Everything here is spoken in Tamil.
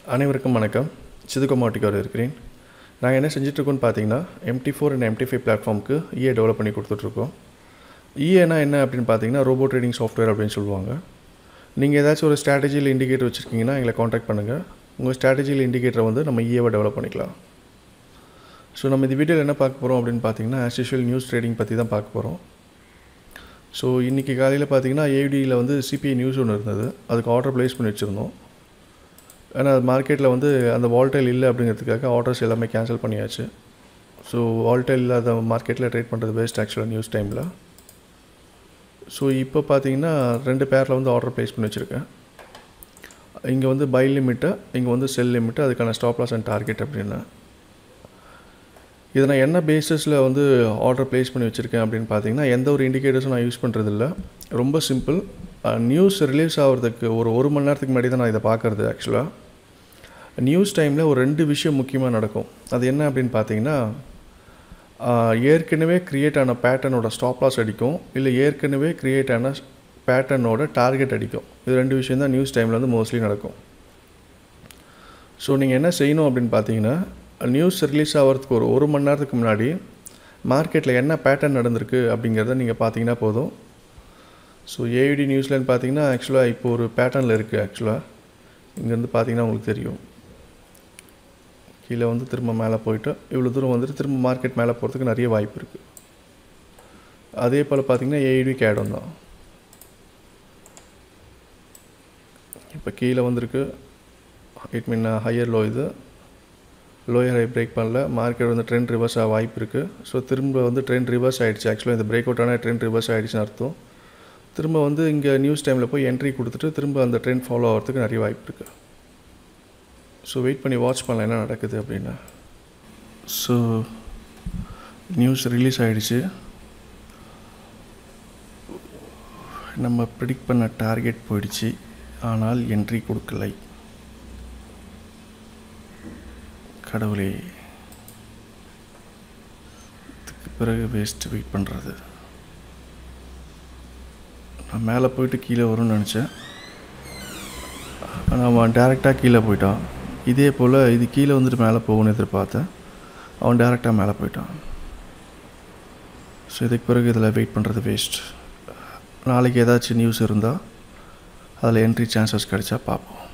அனைவருக்கும் வணக்கம் சிதுகோமாட்டிக்கார் இருக்கிறேன் நாங்கள் என்ன செஞ்சிட்ருக்கோம்னு பார்த்தீங்கன்னா MT four and MT five பிளாட்ஃபார்முக்கு இஏ டெவலப் பண்ணி கொடுத்துட்ருக்கோம் இஏனா என்ன அப்படின்னு பார்த்தீங்கன்னா ரோபோ ட்ரேடிங் சாஃப்ட்வேர் அப்படின்னு சொல்லுவாங்க நீங்கள் ஏதாச்சும் ஒரு ஸ்ட்ராட்டஜியில் இண்டிகேட்டர் வச்சுருக்கீங்கன்னா எங்களை காண்டாக்ட் பண்ணுங்கள் உங்கள் ஸ்ட்ராட்டஜியில் இண்டிகேட்டரை வந்து நம்ம இஏவை டெவலப் பண்ணிக்கலாம் ஸோ நம்ம இந்த வீடியோவில் என்ன பார்க்க போகிறோம் அப்படின்னு பார்த்தீங்கன்னா ஆஸ் யூஷுவல் நியூஸ் ட்ரேடிங் பற்றி தான் பார்க்க போகிறோம் ஸோ இன்றைக்கி காலையில் பார்த்தீங்கன்னா ஏடியில் வந்து சிபிஐ நியூஸ் ஒன்று இருந்தது அதுக்கு ஆர்டர் ப்ளேஸ் பண்ணி வச்சுருந்தோம் ஏன்னா மார்க்கெட்டில் வந்து அந்த வால்டைல் இல்லை அப்படிங்கிறதுக்காக ஆர்டர்ஸ் எல்லாமே கேன்சல் பண்ணியாச்சு ஸோ வால்டைல் இல்லாத மார்க்கெட்டில் ட்ரேட் பண்ணுறது பெஸ்ட் ஆக்சுவலாக நியூஸ் டைமில் ஸோ இப்போ பார்த்தீங்கன்னா ரெண்டு பேரில் வந்து ஆர்டர் ப்ளேஸ் பண்ணி வச்சுருக்கேன் இங்கே வந்து பை லிமிட்டு இங்கே வந்து செல் லிமிட்டு அதுக்கான ஸ்டாப் லாஸ் அண்ட் டார்கெட் அப்படின்னு இதை நான் என்ன பேசிஸில் வந்து ஆர்டர் ப்ளேஸ் பண்ணி வச்சுருக்கேன் அப்படின்னு பார்த்தீங்கன்னா எந்த ஒரு இண்டிகேட்டர்ஸும் நான் யூஸ் பண்ணுறதில்ல ரொம்ப சிம்பிள் நியூஸ் ரிலீஸ் ஆகிறதுக்கு ஒரு ஒரு மணி நேரத்துக்கு முன்னாடி தான் நான் இதை பார்க்குறது ஆக்சுவலாக நியூஸ் டைமில் ஒரு ரெண்டு விஷயம் முக்கியமாக நடக்கும் அது என்ன அப்படின்னு பார்த்தீங்கன்னா ஏற்கனவே க்ரியேட் ஆன பேட்டர்னோட ஸ்டாப் லாஸ் அடிக்கும் இல்லை ஏற்கனவே க்ரியேட் ஆன பேட்டர்னோட டார்கெட் அடிக்கும் இது ரெண்டு விஷயம் தான் நியூஸ் டைமில் வந்து மோஸ்ட்லி நடக்கும் ஸோ நீங்கள் என்ன செய்யணும் அப்படின்னு பார்த்தீங்கன்னா நியூஸ் ரிலீஸ் ஆகிறதுக்கு ஒரு ஒரு மணி நேரத்துக்கு முன்னாடி மார்க்கெட்டில் என்ன பேட்டர்ன் நடந்திருக்கு அப்படிங்கிறத நீங்கள் பார்த்தீங்கன்னா போதும் ஸோ ஏவிடி நியூஸ்லன்னு பார்த்தீங்கன்னா ஆக்சுவலாக இப்போ ஒரு பேட்டர்னில் இருக்குது ஆக்சுவலாக இங்கேருந்து பார்த்தீங்கன்னா உங்களுக்கு தெரியும் கீழே வந்து திரும்ப மேலே போயிட்டு இவ்வளோ தூரம் வந்துட்டு திரும்ப மார்க்கெட் மேலே போகிறதுக்கு நிறைய வாய்ப்பு இருக்குது அதே போல் பார்த்தீங்கன்னா ஏஐடி கேடம் தான் இப்போ கீழே வந்திருக்கு இட் மீன் ஹையர் லோ இது லோயர் ஹை பிரேக் பண்ணல மார்க்கெட் வந்து ட்ரெண்ட் ரிவர்ஸ் ஆக வாய்ப்பு இருக்குது ஸோ திரும்ப வந்து ட்ரெண்ட் ரிவர்ஸ் ஆகிடுச்சு ஆக்சுவலாக இந்த பிரேக் அவுட் ஆனால் ட்ரெண்ட் ரிவர்ஸ் ஆகிடுச்சுன்னு அர்த்தம் திரும்ப வந்து இங்கே நியூஸ் டைமில் போய் என்ட்ரி கொடுத்துட்டு திரும்ப அந்த ட்ரெண்ட் ஃபாலோ ஆகிறதுக்கு நிறைய வாய்ப்பு இருக்குது ஸோ வெயிட் பண்ணி வாட்ச் பண்ணலாம் என்ன நடக்குது அப்படின்னா ஸோ நியூஸ் ரிலீஸ் ஆகிடுச்சு நம்ம ப்ரிடிக்ட் பண்ண டார்கெட் போயிடுச்சு ஆனால் என்ட்ரி கொடுக்கலை கடவுளே இதுக்கு பிறகு வேஸ்ட் வெயிட் பண்ணுறது நான் மேலே போயிட்டு கீழே வரும்னு நினச்சேன் ஆனால் அவன் டேரெக்டாக கீழே போயிட்டான் இதே போல் இது கீழே வந்துட்டு மேலே போகணும்னு எதிர்பார்த்தேன் அவன் டேரெக்டாக மேலே போயிட்டான் ஸோ இதுக்கு பிறகு இதில் வெயிட் பண்ணுறது வேஸ்ட் நாளைக்கு ஏதாச்சும் நியூஸ் இருந்தால் அதில் என்ட்ரி சான்சஸ் கிடைச்சா பார்ப்போம்